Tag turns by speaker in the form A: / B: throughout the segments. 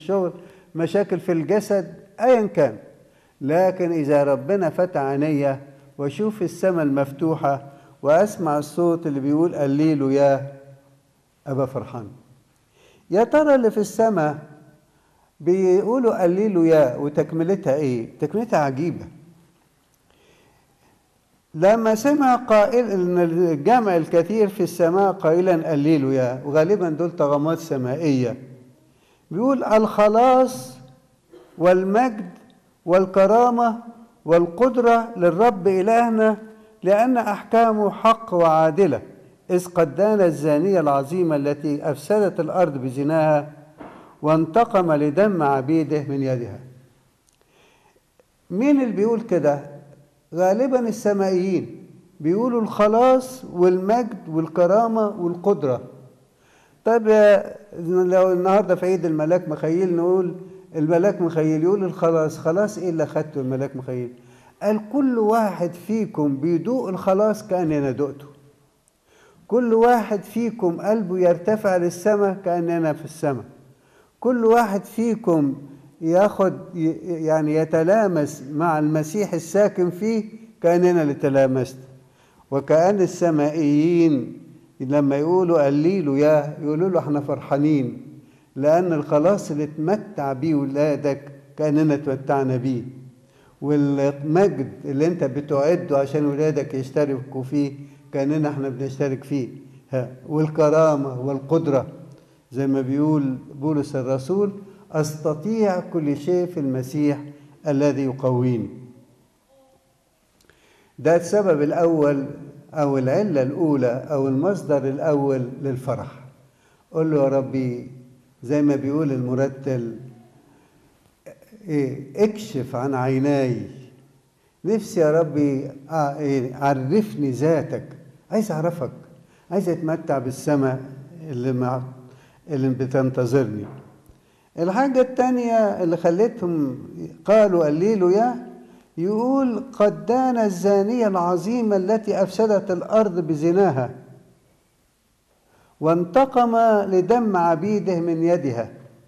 A: الشغل مشاكل في الجسد ايا كان لكن اذا ربنا فتح عينيا واشوف السماء المفتوحه واسمع الصوت اللي بيقول قليله يا ابقى فرحان يا ترى اللي في السماء بيقولوا قليله يا وتكملتها ايه تكملتها عجيبه لما سمع قائل ان الجمع الكثير في السماء قائلا قليله يا وغالبا دول طغمات سمائيه بيقول الخلاص والمجد والكرامة والقدرة للرب إلهنا لأن أحكامه حق وعادلة إذ قد دان الزانية العظيمة التي أفسدت الأرض بزناها وانتقم لدم عبيده من يدها مين اللي بيقول كده غالبا السمائيين بيقولوا الخلاص والمجد والكرامة والقدرة طيب لو النهارده في عيد الملاك مخيل نقول الملاك مخيل يقول الخلاص خلاص ايه اللي اخدته الملاك مخيل قال كل واحد فيكم بيدوق الخلاص كأني انا دقته كل واحد فيكم قلبه يرتفع للسماء كأني انا في السماء كل واحد فيكم ياخد يعني يتلامس مع المسيح الساكن فيه كأننا اللي تلامست وكأن السمائيين لما يقولوا قليلوا يا يقولوا له احنا فرحانين لأن الخلاص اللي تمتع بيه ولادك كأننا تمتعنا بيه والمجد اللي انت بتعده عشان ولادك يشتركوا فيه كأننا احنا بنشترك فيه ها. والكرامة والقدرة زي ما بيقول بولس الرسول أستطيع كل شيء في المسيح الذي يقويني ده السبب الأول أو العلة الأولى أو المصدر الأول للفرح قل له يا ربي زي ما بيقول المرتل إيه اكشف عن عيناي نفسي يا ربي آه إيه عرفني ذاتك عايز أعرفك عايز أتمتع بالسماء اللي مع اللي بتنتظرني الحاجة التانية اللي خلتهم قالوا قليلوا يا يقول قد دان الزانية العظيمة التي أفسدت الأرض بزناها وانتقم لدم عبيده من يدها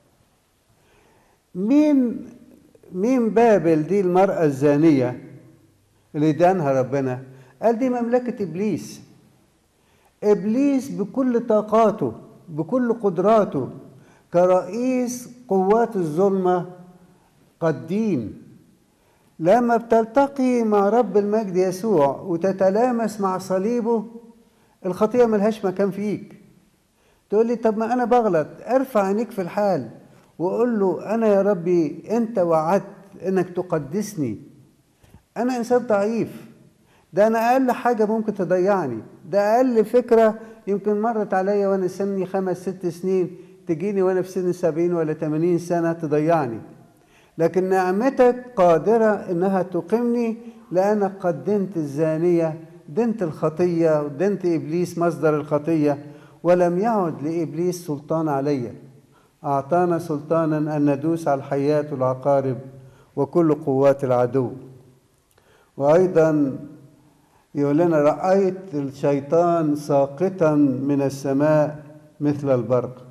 A: مين مين بابل دي المرأة الزانية اللي دانها ربنا قال دي مملكة إبليس إبليس بكل طاقاته بكل قدراته كرئيس قوات الظلمة قد دين لما بتلتقي مع رب المجد يسوع وتتلامس مع صليبه الخطية ملهاش مكان فيك تقول لي طب ما أنا بغلط ارفع عينيك في الحال وقول له أنا يا ربي أنت وعدت إنك تقدسني أنا إنسان ضعيف ده أنا أقل حاجة ممكن تضيعني ده أقل فكرة يمكن مرت عليا وأنا سني خمس ست سنين تجيني وأنا في سن سبعين ولا تمانين سنة تضيعني لكن نعمتك قادرة إنها تقيمني لأنك قدمت الزانية دنت الخطية ودنت إبليس مصدر الخطية ولم يعد لإبليس سلطان علي أعطانا سلطانا أن ندوس على الحياة والعقارب وكل قوات العدو وأيضا يقول لنا رأيت الشيطان ساقطا من السماء مثل البرق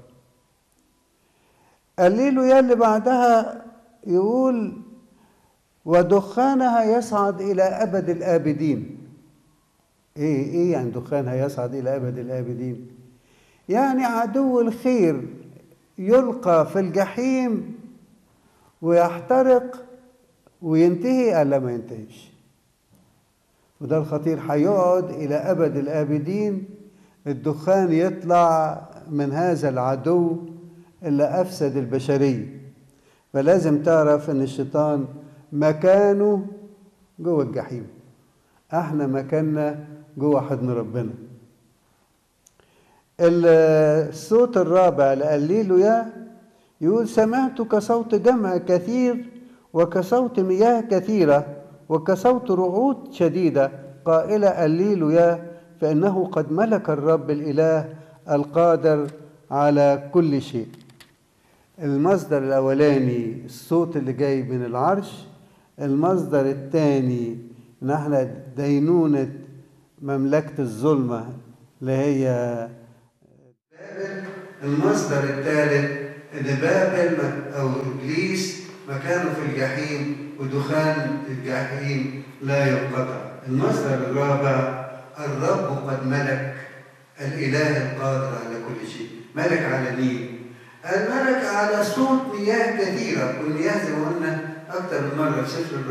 A: قليل يا اللي بعدها يقول ودخانها يصعد إلى أبد الآبدين إيه إيه يعني دخانها يصعد إلى أبد الآبدين يعني عدو الخير يلقى في الجحيم ويحترق وينتهي ألا ما ينتهيش وده الخطير هيقعد إلى أبد الآبدين الدخان يطلع من هذا العدو اللي أفسد البشرية فلازم تعرف ان الشيطان مكانه جوه الجحيم احنا مكاننا جوه حضن ربنا الصوت الرابع اللي قال له يا يقول سمعت كصوت جمع كثير وكصوت مياه كثيرة وكصوت رعود شديدة قائلة قليل يا فإنه قد ملك الرب الإله القادر على كل شيء المصدر الأولاني الصوت اللي جاي من العرش المصدر الثاني إن احنا دينونة مملكة الظلمة اللي هي المصدر الثالث ان بابل او ابليس مكانه في الجحيم ودخان الجحيم لا ينقطع المصدر الرابع الرب قد ملك الاله القادر على كل شيء ملك على مين الملك على صوت مياه كثيره والمياه زي ما قلنا اكثر من مره في سفر